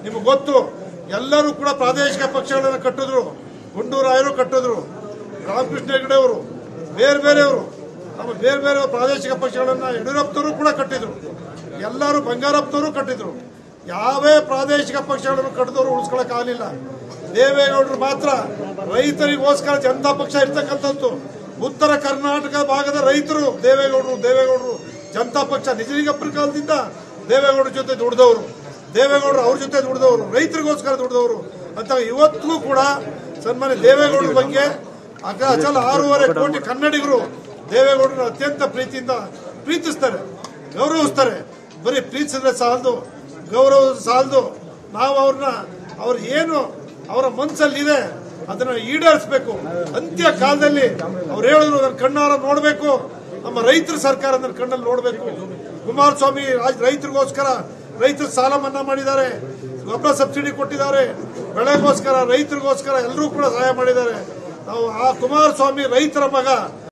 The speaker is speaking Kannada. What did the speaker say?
ನಿಮಗೆ ಗೊತ್ತು ಎಲ್ಲರೂ ಕೂಡ ಪ್ರಾದೇಶಿಕ ಪಕ್ಷಗಳನ್ನು ಕಟ್ಟಿದ್ರು ಗುಂಡೂರಾಯರು ಕಟ್ಟಿದ್ರು ರಾಮಕೃಷ್ಣ ಹೆಗಡೆ ಅವರು ಬೇರೆ ಬೇರೆಯವರು ನಮ್ಮ ಬೇರೆ ಬೇರೆ ಪ್ರಾದೇಶಿಕ ಪಕ್ಷಗಳನ್ನ ಯಡಿಯೂರಪ್ಪನವರು ಕೂಡ ಕಟ್ಟಿದ್ರು ಎಲ್ಲರೂ ಬಂಗಾರಪ್ಪನವರು ಕಟ್ಟಿದ್ರು ಯಾವೇ ಪ್ರಾದೇಶಿಕ ಪಕ್ಷಗಳನ್ನು ಕಟ್ಟಿದವರು ಉಳಿಸ್ಕೊಳಕ್ಕಾಗಲಿಲ್ಲ ದೇವೇಗೌಡರು ಮಾತ್ರ ರೈತರಿಗೋಸ್ಕರ ಜನತಾ ಪಕ್ಷ ಇರ್ತಕ್ಕಂಥದ್ದು ಉತ್ತರ ಕರ್ನಾಟಕ ಭಾಗದ ರೈತರು ದೇವೇಗೌಡರು ದೇವೇಗೌಡರು ಜನತಾ ಪಕ್ಷ ನಿಜಲಿಂಗಪ್ಪನ ಕಾಲದಿಂದ ದೇವೇಗೌಡರ ಜೊತೆ ದುಡಿದವರು ದೇವೇಗೌಡರು ಅವ್ರ ಜೊತೆ ದುಡಿದವರು ರೈತರಿಗೋಸ್ಕರ ದುಡಿದವರು ಅಂತ ಇವತ್ತಿಗೂ ಕೂಡ ಸನ್ಮಾನ್ಯ ದೇವೇಗೌಡರ ಬಗ್ಗೆ ಅಕ- ಅಚಲ ಆರೂವರೆ ಕೋಟಿ ಕನ್ನಡಿಗರು ದೇವೇಗೌಡರನ್ನ ಅತ್ಯಂತ ಪ್ರೀತಿಯಿಂದ ಪ್ರೀತಿಸ್ತಾರೆ ಗೌರವಿಸ್ತಾರೆ ಬರೀ ಪ್ರೀತಿಸಿದ್ರೆ ಸಾಲದು ಗೌರವ ಸಾಲದು ನಾವು ಅವ್ರನ್ನ ಅವ್ರ ಏನು ಅವರ ಮನಸ್ಸಲ್ಲಿದೆ ಅದನ್ನ ಈಡೇರಿಸಬೇಕು ಅಂತ್ಯ ಕಾಲದಲ್ಲಿ ಅವ್ರು ಹೇಳಿದ್ರು ನನ್ನ ಕಣ್ಣಾರ ನೋಡಬೇಕು ನಮ್ಮ ರೈತರ ಸರ್ಕಾರ ನನ್ನ ಕಣ್ಣಲ್ಲಿ ನೋಡಬೇಕು ಕುಮಾರಸ್ವಾಮಿ ರಾಜ್- ರೈತರಿಗೋಸ್ಕರ ರೈತರ ಸಾಲ ಮನ್ನಾ ಮಾಡಿದ್ದಾರೆ ಗೊಬ್ಬರ ಸಬ್ಸಿಡಿ ಕೊಟ್ಟಿದ್ದಾರೆ ಬೆಳೆಗೋಸ್ಕರ ರೈತರಿಗೋಸ್ಕರ ಎಲ್ಲರೂ ಕೂಡ ಸಹಾಯ ಮಾಡಿದ್ದಾರೆ ನಾವು ಆ ಕುಮಾರಸ್ವಾಮಿ ರೈತರ ಮಗ